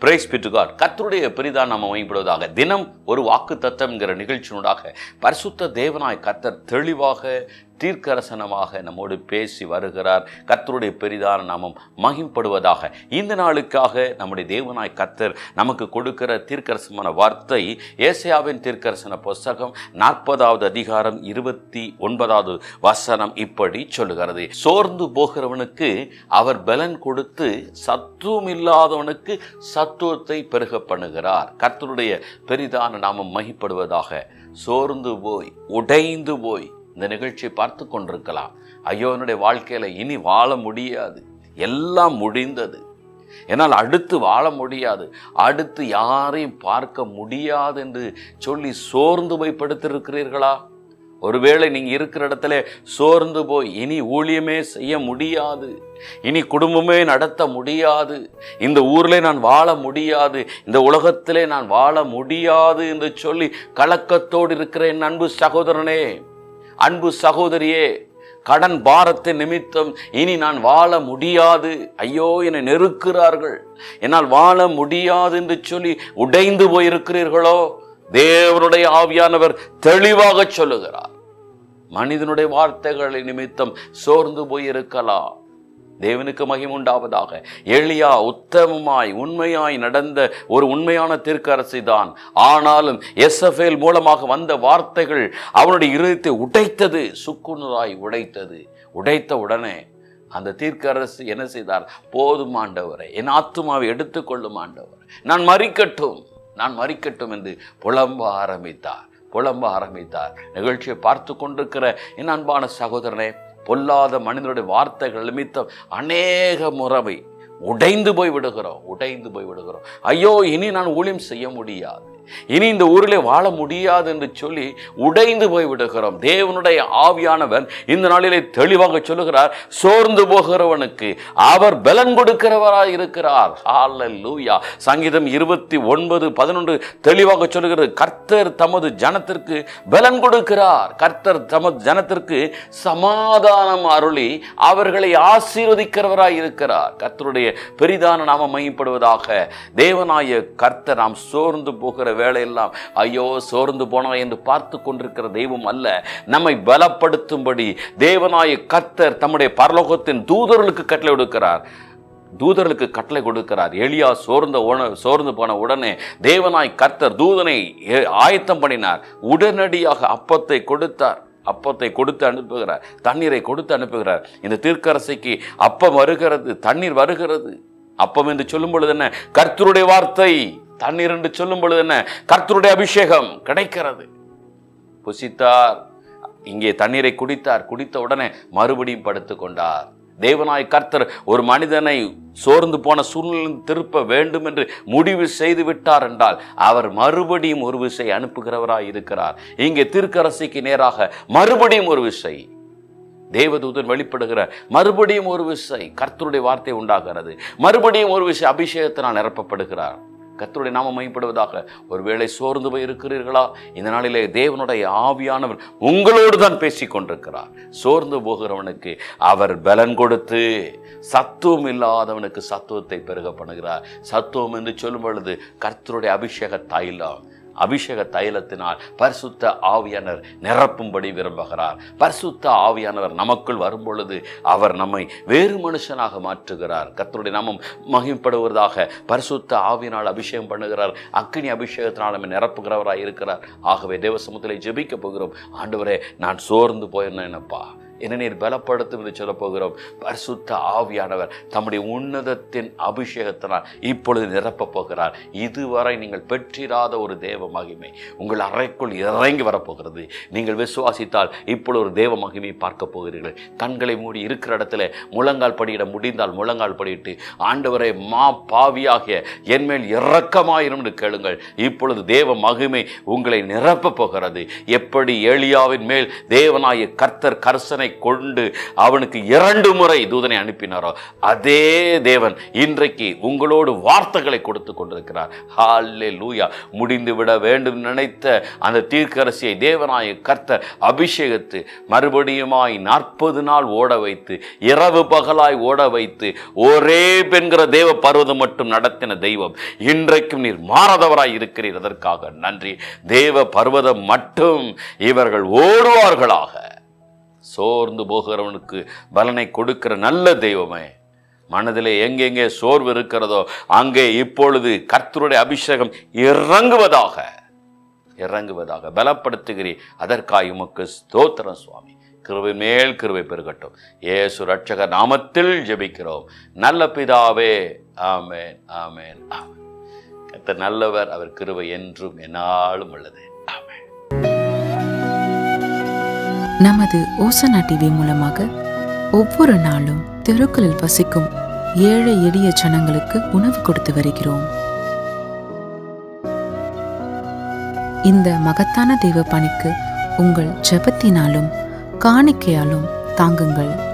price பிட்டுகாட் கர்த்தருடைய பெரிதான் நாம் அமைப்படுவதாக தினம் ஒரு வாக்கு தத்தம்ங்கிற நிகழ்ச்சியினூடாக பரிசுத்த தேவனாய் கர்த்தர் தெளிவாக தீர்க்கரசனமாக நம்மோடு பேசி வருகிறார் கர்த்தருடைய பெரிதான நாமம் மகிம்படுவதாக இந்த நாளுக்காக நம்முடைய தேவனாய் கர்த்தர் நமக்கு கொடுக்கிற தீர்க்கரசமான வார்த்தை ஏசியாவின் தீர்க்கரசன புஸ்தகம் நாற்பதாவது அதிகாரம் இருபத்தி ஒன்பதாவது வசனம் இப்படி சொல்லுகிறது சோர்ந்து போகிறவனுக்கு அவர் பலன் கொடுத்து சத்துவம் இல்லாதவனுக்கு சத்துவத்தை பெருக பண்ணுகிறார் கர்த்தருடைய பெரிதான நாமம் மகிப்படுவதாக சோர்ந்து போய் உடைந்து போய் இந்த நிகழ்ச்சியை பார்த்து கொண்டிருக்கலாம் ஐயோ என்னுடைய வாழ்க்கையில இனி வாழ முடியாது எல்லாம் முடிந்தது என்னால் அடுத்து வாழ முடியாது அடுத்து யாரையும் பார்க்க முடியாது என்று சொல்லி சோர்ந்து போய் படுத்திருக்கிறீர்களா ஒருவேளை நீங்க இருக்கிற இடத்துல சோர்ந்து போய் இனி ஊழியமே செய்ய முடியாது இனி குடும்பமே நடத்த முடியாது இந்த ஊர்ல நான் வாழ முடியாது இந்த உலகத்திலே நான் வாழ முடியாது என்று சொல்லி கலக்கத்தோடு இருக்கிற என் அன்பு சகோதரனே அன்பு சகோதரியே கடன் பாரத்தின் நிமித்தம் இனி நான் வாழ முடியாது ஐயோ என்னை நெருக்கிறார்கள் என்னால் வாழ முடியாது என்று சொல்லி உடைந்து போயிருக்கிறீர்களோ தேவனுடைய ஆவியானவர் தெளிவாக சொல்லுகிறார் மனிதனுடைய வார்த்தைகளை நிமித்தம் சோர்ந்து போயிருக்கலாம் தேவனுக்கு மகிமுண்டாவதாக எளியா உத்தமமாய் உண்மையாய் நடந்த ஒரு உண்மையான தீர்க்கரசி தான் ஆனாலும் எஸ்எஃப்எல் மூலமாக வந்த வார்த்தைகள் அவனுடைய இருதயத்தை உடைத்தது சுக்குநூறாய் உடைத்தது உடைத்த உடனே அந்த தீர்க்கரசு என்ன செய்தார் போதும் ஆண்டவரை என் ஆத்துமாவை எடுத்துக்கொள்ளும் ஆண்டவர் நான் மறிக்கட்டும் நான் மறிக்கட்டும் என்று புலம்ப ஆரம்பித்தார் புலம்ப ஆரம்பித்தார் நிகழ்ச்சியை பார்த்து கொண்டிருக்கிற என் அன்பான சகோதரனே பொல்லாத மனிதனுடைய வார்த்தைகள் நிமித்தம் அநேக முறை உடைந்து போய் விடுகிறோம் உடைந்து போய் விடுகிறோம் ஐயோ இனி நான் ஊழியம் செய்ய முடியாது இனி இந்த ஊரிலே வாழ முடியாது என்று சொல்லி உடைந்து போய் விடுகிறோம் தேவனுடைய ஆவியானவர் இந்த நாளிலே தெளிவாக சொல்லுகிறார் சோர்ந்து போகிறவனுக்கு அவர் பலன் கொடுக்கிறவராய் இருக்கிறார் ஹalleluya சங்கீதம் இருபத்தி ஒன்பது பதினொன்று தெளிவாக சொல்லுகிறது கர்த்தர் தமது ஜனத்திற்கு பலன் கொடுக்கிறார் கர்த்தர் தமது ஜனத்திற்கு சமாதானம் அருளி அவர்களை ஆசீர்வதிக்கிறவராய் இருக்கிறார் கர்த்தருடைய பெரிதான நாம மையப்படுவதாக தேவனாய கர்த்தர் நாம் சோர்ந்து போகிற வேலையெல்லாம் ஐயோ சோர்ந்து போனா என்று பார்த்து கொண்டிருக்கிற தெய்வம் அல்ல நம்மை பலப்படுத்தும்படி தேவனாய கர்த்தர் தம்முடைய பரலோகத்தின் தூதர்களுக்கு கட்டளை கொடுக்கிறார் தூதர்களுக்கு கட்டளை கொடுக்கிறார் எலியா சோர்ந்த உண சோர்ந்து போன உடனே தேவனாய் கர்த்தர் தூதனை எ- ஆயத்தம் பண்ணினார் உடனடியாக அப்பத்தை கொடுத்தார் அப்பத்தை கொடுத்து அனுப்புகிறார் தண்ணீரை கொடுத்து அனுப்புகிறார் இந்த தீர்க்கரசைக்கு அப்பம் வருகிறது தண்ணீர் வருகிறது அப்பம் என்று சொல்லும் பொழுது என்ன கர்த்தருடைய வார்த்தை தண்ணீர் என்று சொல்லும் பொழுது என்ன கர்த்தருடைய அபிஷேகம் கிடைக்கிறது புசித்தார் இங்கே தண்ணீரை குடித்தார் குடித்த உடனே மறுபடியும் படுத்துக் கொண்டார் தேவனாய் கர்த்தர் ஒரு மனிதனை சோர்ந்து போன சூழ்நிலை திருப்ப வேண்டும் என்று முடிவு செய்து விட்டார் என்றால் அவர் மறுபடியும் ஒரு விசை அனுப்புகிறவராய் இருக்கிறார் இங்கே திருக்கரசிக்கு நேராக மறுபடியும் ஒரு விசை தேவதூதன் வெளிப்படுகிற மறுபடியும் ஒரு விசை கர்த்தருடைய வார்த்தை உண்டாகிறது மறுபடியும் ஒரு விசை அபிஷேகத்தினால் நிரப்பப்படுகிறார் கர்த்தருடைய நாமம் மையப்படுவதாக ஒருவேளை சோர்ந்து போய் இருக்கிறீர்களா இந்த நாளிலே தேவனுடைய ஆவியானவர் உங்களோடு தான் பேசிக் கொண்டிருக்கிறார் சோர்ந்து போகிறவனுக்கு அவர் பலன் கொடுத்து சத்துவம் இல்லாதவனுக்கு சத்துவத்தை பெருக பண்ணுகிறார் சத்துவம் என்று சொல்லும் பொழுது கர்த்தருடைய அபிஷேக தைலம் அபிஷேக தைலத்தினால் பரிசுத்த ஆவியானவர் நிரப்பும்படி விரும்புகிறார் பரிசுத்த ஆவியானவர் நமக்குள் வரும்பொழுது அவர் நம்மை வேறு மனுஷனாக மாற்றுகிறார் கர்த்தருடைய நாமம் மகிமைப்படுவதாக பரிசுத்த ஆவியினால் அபிஷேகம் பண்ணுகிறார் அக்கினி அபிஷேகத்தினால் நம்மை நிரப்புகிறவராய் இருக்கிறார் ஆகவே தேவ சமூகத்திலே ஜெபிக்க போகிறோம் ஆண்டவரே நான் சோர்ந்து போயிருந்தேனப்பா என்ன நீர் பலப்படுத்தும் என்று சொல்ல போகிறோம் பரிசுத்த ஆவியானவர் தம்முடைய உன்னதத்தின் அபிஷேகத்தினால் இப்பொழுது நிரப்பப் போகிறார் இதுவரை நீங்கள் பெற்றிராத ஒரு தேவ மகிமை உங்கள் அறைக்குள் இறங்கி வரப்போகிறது நீங்கள் விசுவாசித்தால் இப்பொழுது ஒரு தேவ மகிமையை பார்க்க போகிறீர்கள் கண்களை மூடி இருக்கிற இடத்துல முழங்கால் படியிட முடிந்தால் முழங்கால் படியிட்டு ஆண்டவரை மா பாவியாகிய என்மேல் இரக்கமாயிரும் என்று கேளுங்கள் இப்பொழுது தேவ மகிமை உங்களை நிரப்பப் போகிறது எப்படி ஏலியாவின் மேல் தேவனாய கர்த்தர் கர்சனை கொண்டு அவனுக்கு இரண்டு முறை தூதனை அனுப்பினாரோ அதே தேவன் இன்றைக்கு உங்களோடு வார்த்தைகளை கொடுத்து கொண்டிருக்கிறார் ஹாலே லூயா முடிந்து விட வேண்டும் நினைத்த அந்த தீர்க்கரசியை தேவனாய கர்த்தர் அபிஷேகத்து மறுபடியுமாய் நாற்பது நாள் ஓட வைத்து இரவு பகலாய் ஓட வைத்து ஒரே பெண்கிற தேவ பர்வதம் மட்டும் நடத்தின தெய்வம் இன்றைக்கும் நீர் மாறாதவராய் இருக்கிறீர் அதற்காக நன்றி தேவ பர்வதம் மட்டும் இவர்கள் ஓடுவார்களாக சோர்ந்து போகிறவனுக்கு பலனை கொடுக்கிற நல்ல தெய்வமே மனதிலே எங்கெங்கே சோர்வு இருக்கிறதோ அங்கே இப்பொழுது கர்த்தருடைய அபிஷேகம் இறங்குவதாக இறங்குவதாக பலப்படுத்துகிறீர் அதற்காக உமக்கு ஸ்தோத்திரம் சுவாமி கிருபை மேல் கிருபை பெருகட்டும் ஏசு ரட்சக நாமத்தில் ஜெபிக்கிறோம் நல்ல பிதாவே ஆமென் ஆமென் ஆமென் கர்த்தர் நல்லவர் அவர் கிருபை என்றும் என்னாலும் உள்ளது ஆமென் நமது ஓசனா டிவி மூலமாக ஒவ்வொரு நாளும் தெருக்களில் வசிக்கும் ஏழை எளிய ஜனங்களுக்கு உணவு கொடுத்து வருகிறோம் இந்த மகத்தான தெய்வ பணிக்கு உங்கள் ஜெபத்தினாலும் காணிக்கையாலும் தாங்குங்கள்